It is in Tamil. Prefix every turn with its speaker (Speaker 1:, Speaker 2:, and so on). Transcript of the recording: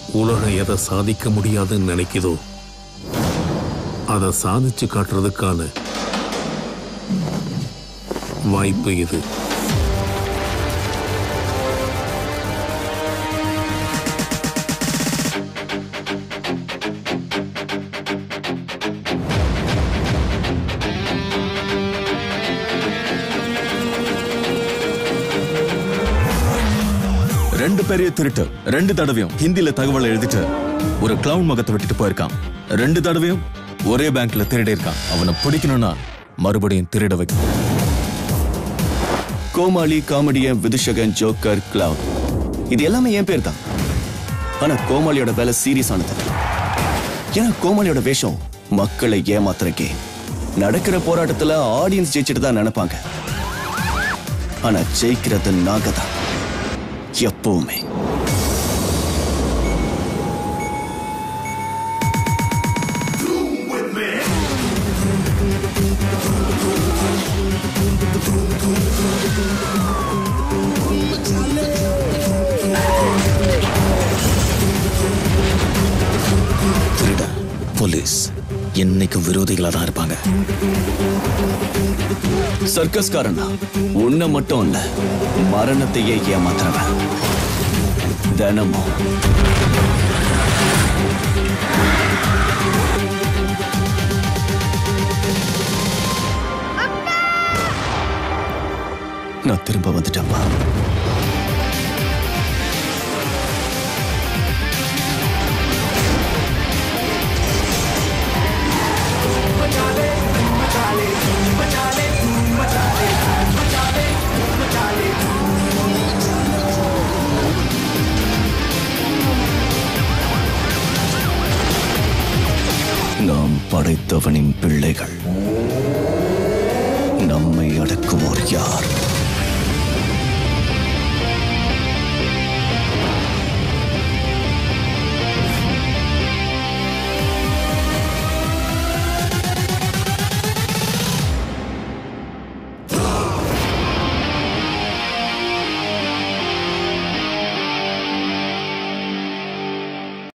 Speaker 1: உலகம் எதை சாதிக்க முடியாதுன்னு நினைக்குதோ அதை சாதிச்சு காட்டுறதுக்கான வாய்ப்பு இது
Speaker 2: ரெண்டு பெரிய திருட்டு ரெண்டு தடவையும் ஹிந்தில தகவலை எழுதிட்டு ஒரு கிளவுன் முகத்தை விட்டுட்டு போயிருக்கான் ரெண்டு தடவையும் ஒரே பேங்க்ல திருடி இருக்கான் அவனை பிடிக்கணும்னா மறுபடியும் திருட வைக்கணும்
Speaker 3: கோமாளி காமெடியன் விதுஷகன் ஜோக்கர் கிளவுன் இது எல்லாமே என் பேர் தான் ஆனா கோமாளியோட வேலை சீரியஸ் ஆனது ஏன்னா கோமாளியோட வேஷம் மக்களை ஏமாத்துறக்கே நடக்கிற போராட்டத்துல ஆடியன்ஸ் ஜெயிச்சிட்டு தான் நினைப்பாங்க ஆனா ஜெயிக்கிறது நாங்க தான் எப்பவுமே
Speaker 2: திருட போலீஸ் என்னைக்கும் விரோதிகளா தான் இருப்பாங்க
Speaker 3: சர்க்கஸ்காரனா உன்னை மட்டும் இல்ல மரணத்தையே ஏமாத்துறவன் தினமும் நான் திரும்ப வந்துட்டேன்ப்பா நாம் படைத்தவனின் பிள்ளைகள் நம்மை அடக்குவோர் யார்